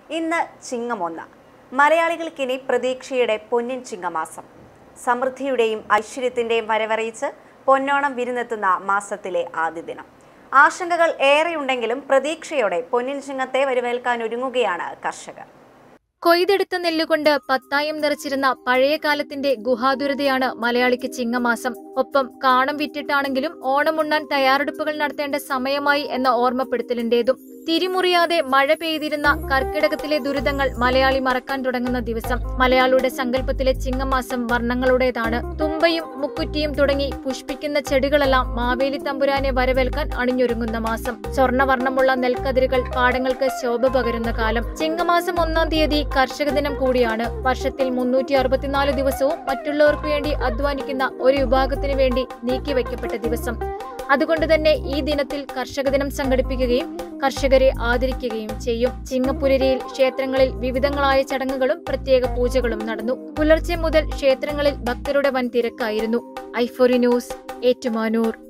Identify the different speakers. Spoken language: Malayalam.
Speaker 1: ഇന്ന് ചിങ്ങമൊന്ന് മലയാളികൾക്കിനി പ്രതീക്ഷയുടെ പൊന്നിൻ ചിങ്ങമാസം സമൃദ്ധിയുടെയും ഐശ്വര്യത്തിന്റെയും വരവറിയിച്ച് പൊന്നോണം വിരുന്നെത്തുന്ന മാസത്തിലെ ആദ്യ ദിനം ആശങ്കകൾ ഏറെയുണ്ടെങ്കിലും പ്രതീക്ഷയോടെ പൊന്നിൻ ചിങ്ങത്തെ വരവേൽക്കാൻ ഒരുങ്ങുകയാണ് കർഷകർ
Speaker 2: കൊയ്തെടുത്ത നെല്ലുകൊണ്ട് പത്തായം നിറച്ചിരുന്ന പഴയ കാലത്തിന്റെ ഗുഹാതുരതയാണ് മലയാളിക്ക് ചിങ്ങമാസം ഒപ്പം കാണം വിറ്റിട്ടാണെങ്കിലും ഓണമുണ്ണാൻ തയ്യാറെടുപ്പുകൾ നടത്തേണ്ട സമയമായി എന്ന ഓർമ്മപ്പെടുത്തലിന്റേതും തിരിമുറിയാതെ മഴ പെയ്തിരുന്ന കർക്കിടകത്തിലെ ദുരിതങ്ങൾ മലയാളി മറക്കാൻ തുടങ്ങുന്ന ദിവസം മലയാളിയുടെ സങ്കല്പത്തിലെ ചിങ്ങമാസം വർണ്ണങ്ങളുടേതാണ് തുമ്പയും മുക്കുറ്റിയും തുടങ്ങി പുഷ്പിക്കുന്ന ചെടികളെല്ലാം മാവേലി തമ്പുരാനെ വരവേൽക്കാൻ അണിഞ്ഞൊരുങ്ങുന്ന മാസം സ്വർണ്ണവർണ്ണമുള്ള നെൽക്കതിരുകൾ പാടങ്ങൾക്ക് ശോഭ പകരുന്ന കാലം ചിങ്ങമാസം ഒന്നാം തീയതി കർഷക ദിനം കൂടിയാണ് വർഷത്തിൽ മുന്നൂറ്റി അറുപത്തിനാല് ദിവസവും മറ്റുള്ളവർക്ക് വേണ്ടി അധ്വാനിക്കുന്ന ഒരു വിഭാഗത്തിനു വേണ്ടി നീക്കിവെക്കപ്പെട്ട ദിവസം അതുകൊണ്ട് തന്നെ ഈ ദിനത്തിൽ കർഷക ദിനം സംഘടിപ്പിക്കുകയും കർഷകരെ ആദരിക്കുകയും ചെയ്യും ചിങ്ങപ്പുലരിയിൽ ക്ഷേത്രങ്ങളിൽ വിവിധങ്ങളായ ചടങ്ങുകളും പ്രത്യേക പൂജകളും നടന്നു പുലർച്ചെ മുതൽ ക്ഷേത്രങ്ങളിൽ ഭക്തരുടെ വൻ തിരക്കായിരുന്നു ഐഫോറി ന്യൂസ് ഏറ്റുമാനൂർ